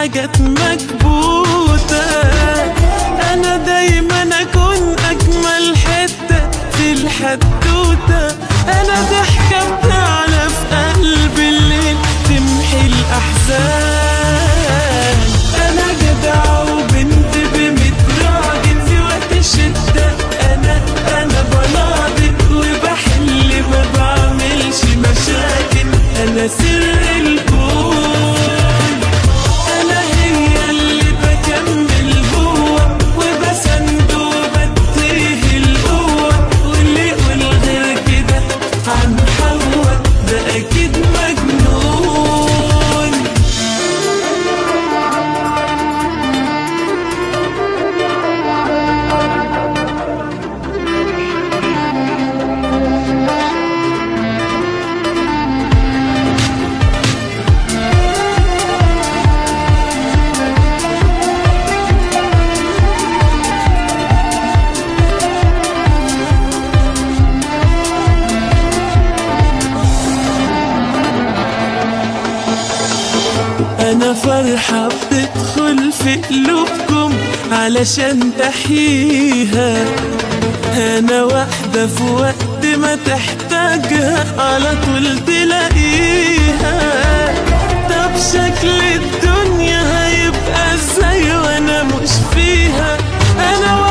حاجات مكبوتة أنا دايما أكون أجمل حتة في الحدوتة أنا ضحكة بتعلى في قلب الليل تمحي الأحزان أنا جدع وبنت بميت راجل في وقت الشدة أنا أنا بناضل وبحل ما بعملش مشاكل أنا سر الكون أنا هي اللي بكمل جوه وبسند وبديه القوة واللي يقول غير كده عن حوا ده أكيد مجنون أنا فرحة بتدخل في قلوبكم علشان تحييها أنا واحدة في وقت ما تحتاجها على طول تلاقيها طب شكل الدنيا هيبقى ازاي وانا مش فيها أنا